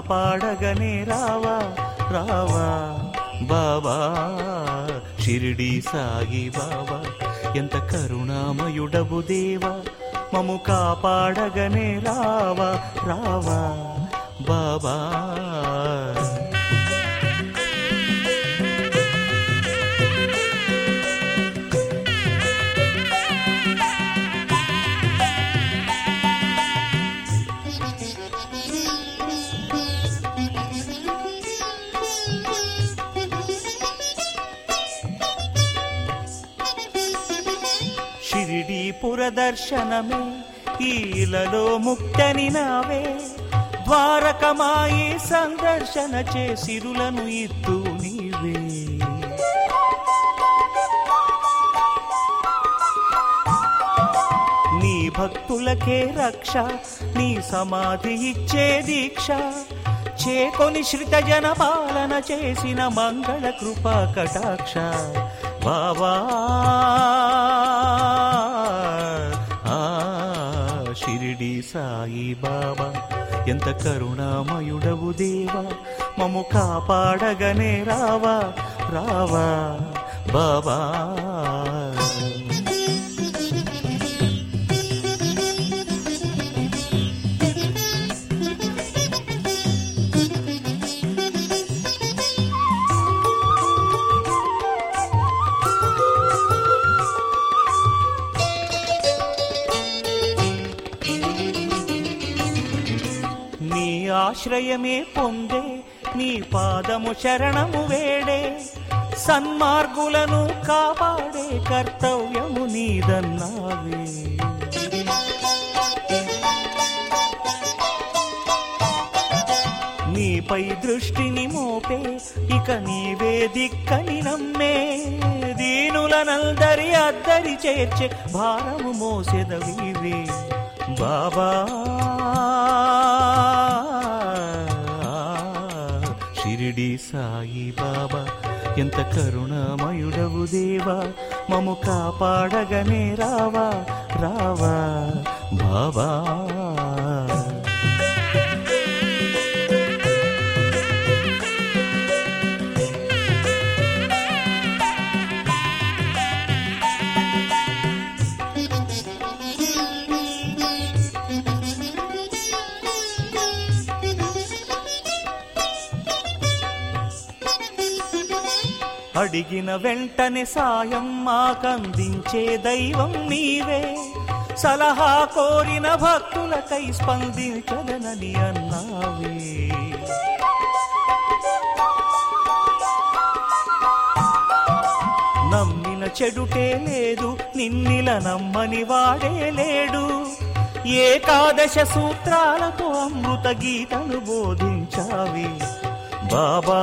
కాపాడగనే రావా రావా బాబా షిరిడి సాయి బాబా ఎంత కరుణామయుడవు దేవా మము కాపాడగనే రావా రావా బాబా షిరిడీపుర దర్శనమే ఈలలో ముక్తని నావే ద్వారకమాయి సందర్శన చేసిరులను ఇత్తు నీవే నీ భక్తులకే రక్ష నీ సమాధి ఇచ్చే దీక్ష చేకొని శ్రిత జన పాలన చేసిన మంగళ కృపా కటాక్ష బాబా ఆ, షిరిడి సాయి బాబా ఎంత కరుణామయుడవు దేవా మము కాపాడగనే రావా రావా బాబా నీ ఆశ్రయమే పొందే నీ పాదము శరణము వేడే సన్మార్గులను కాపాడే కర్తవ్యము నీదన్నావే నీపై దృష్టిని మోపే ఇక నీవే దిక్కని నమ్మే దీనులనందరి అద్దరి చేర్చే భారము మోసెదవివే బాబా షిరిడి సాయి బాబా ఎంత కరుణామయుడవు దేవా మము కాపాడగనే రావా రావా బాబా అడిగిన వెంటనే సాయం మాకందించే దైవం నీవే సలహా కోరిన భక్తులకై స్పందించదనని అన్నావే నమ్మిన చెడుటే లేదు నిన్నిల నమ్మని వాడే లేడు ఏకాదశ సూత్రాలతో అమృత గీతను బోధించావి బాబా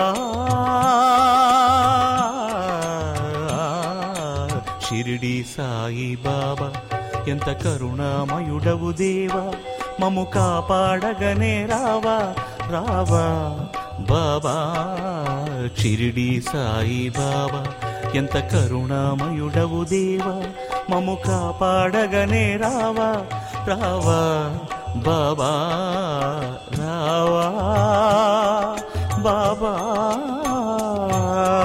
షిరిడి సాయి బాబా ఎంత కరుణామయుడవు దేవా మము కాపాడగనే రావా రావా బాబా షిరిడి సాయి బాబా ఎంత కరుణామయుడవు దేవా మము కాపాడగనే రావా రావా బాబా రావా బాబా